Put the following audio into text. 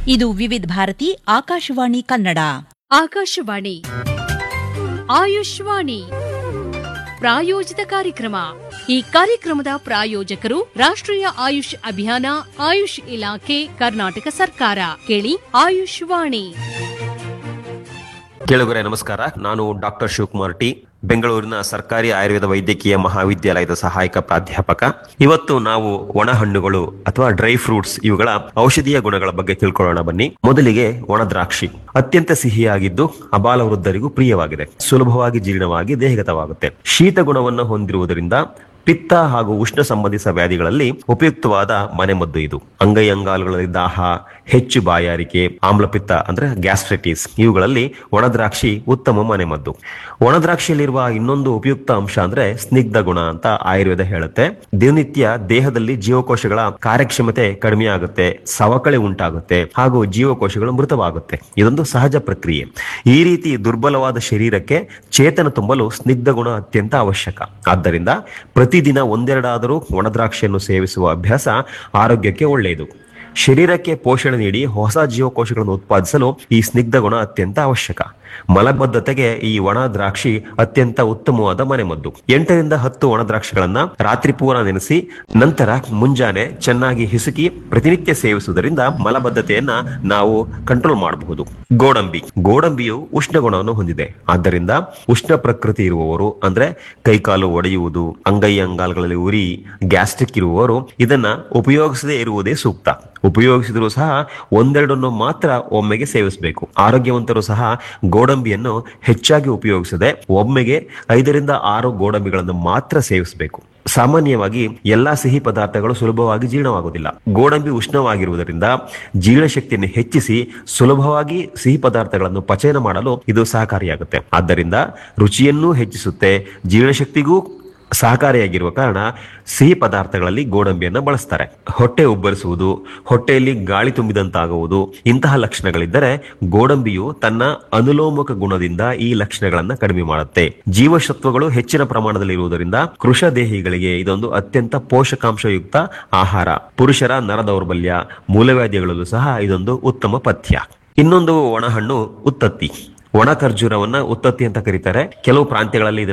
ಇದು ವಿವಿಧ ಭಾರತಿ ಆಕಾಶವಾಣಿ ಕನ್ನಡ ಆಕಾಶವಾಣಿ ಆಯುಷ್ವಾಣಿ ಪ್ರಾಯೋಜಿತ ಕಾರ್ಯಕ್ರಮ ಈ ಕಾರ್ಯಕ್ರಮದ ಪ್ರಾಯೋಜಕರು ರಾಷ್ಟ್ರೀಯ ಆಯುಷ್ ಅಭಿಯಾನ ಆಯುಷ್ ಇಲಾಖೆ ಕರ್ನಾಟಕ ಸರ್ಕಾರ ಕೇಳಿ ಆಯುಷ್ವಾಣಿ ಕೇಳುಗರೆ ನಮಸ್ಕಾರ ನಾನು ಡಾಕ್ಟರ್ ಶಿವಕುಮಾರ್ ಟಿ ಬೆಂಗಳೂರಿನ ಸರ್ಕಾರಿ ಆಯುರ್ವೇದ ವೈದ್ಯಕೀಯ ಮಹಾವಿದ್ಯಾಲಯದ ಸಹಾಯಕ ಪ್ರಾಧ್ಯಾಪಕ ಇವತ್ತು ನಾವು ಒಣ ಹಣ್ಣುಗಳು ಅಥವಾ ಡ್ರೈ ಫ್ರೂಟ್ಸ್ ಇವುಗಳ ಔಷಧೀಯ ಗುಣಗಳ ಬಗ್ಗೆ ತಿಳ್ಕೊಳ್ಳೋಣ ಬನ್ನಿ ಮೊದಲಿಗೆ ಒಣ ದ್ರಾಕ್ಷಿ ಅತ್ಯಂತ ಸಿಹಿಯಾಗಿದ್ದು ಅಬಾಲ ವೃದ್ಧರಿಗೂ ಪ್ರಿಯವಾಗಿದೆ ಸುಲಭವಾಗಿ ಜೀರ್ಣವಾಗಿ ದೇಹಗತವಾಗುತ್ತೆ ಶೀತ ಗುಣವನ್ನು ಹೊಂದಿರುವುದರಿಂದ ಪಿತ್ತ ಹಾಗೂ ಉಷ್ಣ ಸಂಬಂಧಿತ ವ್ಯಾಧಿಗಳಲ್ಲಿ ಉಪಯುಕ್ತವಾದ ಮನೆಮದ್ದು ಇದು ಅಂಗೈ ಅಂಗಾಲುಗಳಲ್ಲಿ ದಾಹ ಹೆಚ್ಚು ಬಾಯಾರಿಕೆ ಆಮ್ಲಪಿತ್ತ ಅಂದ್ರೆ ಗ್ಯಾಸ್ಟ್ರೈಟಿಸ್ ಇವುಗಳಲ್ಲಿ ಒಣದ್ರಾಕ್ಷಿ ಉತ್ತಮ ಮನೆಮದ್ದು ಒಣದ್ರಾಕ್ಷಿಯಲ್ಲಿರುವ ಇನ್ನೊಂದು ಉಪಯುಕ್ತ ಅಂಶ ಅಂದ್ರೆ ಸ್ನಿಗ್ಧ ಗುಣ ಅಂತ ಆಯುರ್ವೇದ ಹೇಳುತ್ತೆ ದಿನನಿತ್ಯ ದೇಹದಲ್ಲಿ ಜೀವಕೋಶಗಳ ಕಾರ್ಯಕ್ಷಮತೆ ಕಡಿಮೆ ಆಗುತ್ತೆ ಸವಕಳಿ ಉಂಟಾಗುತ್ತೆ ಹಾಗೂ ಜೀವಕೋಶಗಳು ಮೃತವಾಗುತ್ತೆ ಇದೊಂದು ಸಹಜ ಪ್ರಕ್ರಿಯೆ ಈ ರೀತಿ ದುರ್ಬಲವಾದ ಶರೀರಕ್ಕೆ ಚೇತನ ತುಂಬಲು ಸ್ನಿಗ್ಧ ಗುಣ ಅತ್ಯಂತ ಅವಶ್ಯಕ ಆದ್ದರಿಂದ ಪ್ರತಿದಿನ ಒಂದೆರಡಾದರೂ ಒಣದ್ರಾಕ್ಷಿಯನ್ನು ಸೇವಿಸುವ ಅಭ್ಯಾಸ ಆರೋಗ್ಯಕ್ಕೆ ಒಳ್ಳೆಯದು ಶರೀರಕ್ಕೆ ಪೋಷಣೆ ನೀಡಿ ಹೊಸ ಜೀವಕೋಶಗಳನ್ನು ಉತ್ಪಾದಿಸಲು ಈ ಸ್ನಿಗ್ಧ ಗುಣ ಅತ್ಯಂತ ಅವಶ್ಯಕ ಮಲಬದ್ಧತೆಗೆ ಈ ಒಣ ದ್ರಾಕ್ಷಿ ಅತ್ಯಂತ ಉತ್ತಮವಾದ ಮನೆಮದ್ದು ಎಂಟರಿಂದ ಹತ್ತು ಒಣ ದ್ರಾಕ್ಷಿಗಳನ್ನ ರಾತ್ರಿ ಪೂರ ನೆನೆಸಿ ನಂತರ ಮುಂಜಾನೆ ಚೆನ್ನಾಗಿ ಹಿಸುಕಿ ಪ್ರತಿನಿತ್ಯ ಸೇವಿಸುವುದರಿಂದ ಮಲಬದ್ಧತೆಯನ್ನ ನಾವು ಕಂಟ್ರೋಲ್ ಮಾಡಬಹುದು ಗೋಡಂಬಿ ಗೋಡಂಬಿಯು ಉಷ್ಣ ಗುಣವನ್ನು ಹೊಂದಿದೆ ಆದ್ದರಿಂದ ಉಷ್ಣ ಪ್ರಕೃತಿ ಇರುವವರು ಅಂದ್ರೆ ಕೈಕಾಲು ಒಡೆಯುವುದು ಅಂಗೈ ಅಂಗಾಲುಗಳಲ್ಲಿ ಉರಿ ಗ್ಯಾಸ್ಟ್ರಿಕ್ ಇರುವವರು ಇದನ್ನ ಉಪಯೋಗಿಸದೇ ಇರುವುದೇ ಸೂಕ್ತ ಉಪಯೋಗಿಸಿದರೂ ಸಹ ಒಂದೆರಡನ್ನು ಮಾತ್ರ ಒಮ್ಮೆಗೆ ಸೇವಿಸಬೇಕು ಆರೋಗ್ಯವಂತರು ಸಹ ಗೋಡಂಬಿಯನ್ನು ಹೆಚ್ಚಾಗಿ ಉಪಯೋಗಿಸದೆ ಒಮ್ಮೆಗೆ ಐದರಿಂದ ಆರು ಗೋಡಂಬಿಗಳನ್ನು ಮಾತ್ರ ಸೇವಿಸಬೇಕು ಸಾಮಾನ್ಯವಾಗಿ ಎಲ್ಲಾ ಸಿಹಿ ಪದಾರ್ಥಗಳು ಸುಲಭವಾಗಿ ಜೀರ್ಣವಾಗುವುದಿಲ್ಲ ಗೋಡಂಬಿ ಉಷ್ಣವಾಗಿರುವುದರಿಂದ ಜೀರ್ಣಶಕ್ತಿಯನ್ನು ಹೆಚ್ಚಿಸಿ ಸುಲಭವಾಗಿ ಸಿಹಿ ಪದಾರ್ಥಗಳನ್ನು ಪಚಯನ ಮಾಡಲು ಇದು ಸಹಕಾರಿಯಾಗುತ್ತೆ ಆದ್ದರಿಂದ ರುಚಿಯನ್ನೂ ಹೆಚ್ಚಿಸುತ್ತೆ ಜೀರ್ಣಶಕ್ತಿಗೂ ಸಹಕಾರಿಯಾಗಿರುವ ಕಾರಣ ಸಿಹಿ ಪದಾರ್ಥಗಳಲ್ಲಿ ಗೋಡಂಬಿಯನ್ನು ಬಳಸ್ತಾರೆ ಹೊಟ್ಟೆ ಉಬ್ಬರಿಸುವುದು ಹೊಟ್ಟೆಯಲ್ಲಿ ಗಾಳಿ ತುಂಬಿದಂತಾಗುವುದು ಇಂತಹ ಲಕ್ಷಣಗಳಿದ್ದರೆ ಗೋಡಂಬಿಯು ತನ್ನ ಅನುಲೋಮಕ ಗುಣದಿಂದ ಈ ಲಕ್ಷಣಗಳನ್ನ ಕಡಿಮೆ ಮಾಡುತ್ತೆ ಜೀವಸತ್ವಗಳು ಹೆಚ್ಚಿನ ಪ್ರಮಾಣದಲ್ಲಿ ಇರುವುದರಿಂದ ಕೃಷ ದೇಹಿಗಳಿಗೆ ಇದೊಂದು ಅತ್ಯಂತ ಪೋಷಕಾಂಶಯುಕ್ತ ಆಹಾರ ಪುರುಷರ ನರ ದೌರ್ಬಲ್ಯ ಮೂಲವ್ಯಾಧಿಗಳಲ್ಲೂ ಸಹ ಇದೊಂದು ಉತ್ತಮ ಪಥ್ಯ ಇನ್ನೊಂದು ಒಣಹಣ್ಣು ಉತ್ತತ್ತಿ ಒಣ ಖರ್ಜೂರವನ್ನ ಉತ್ತತ್ತಿ ಅಂತ ಕರೀತಾರೆ ಕೆಲವು ಪ್ರಾಂತ್ಯಗಳಲ್ಲಿ ಇದನ್ನ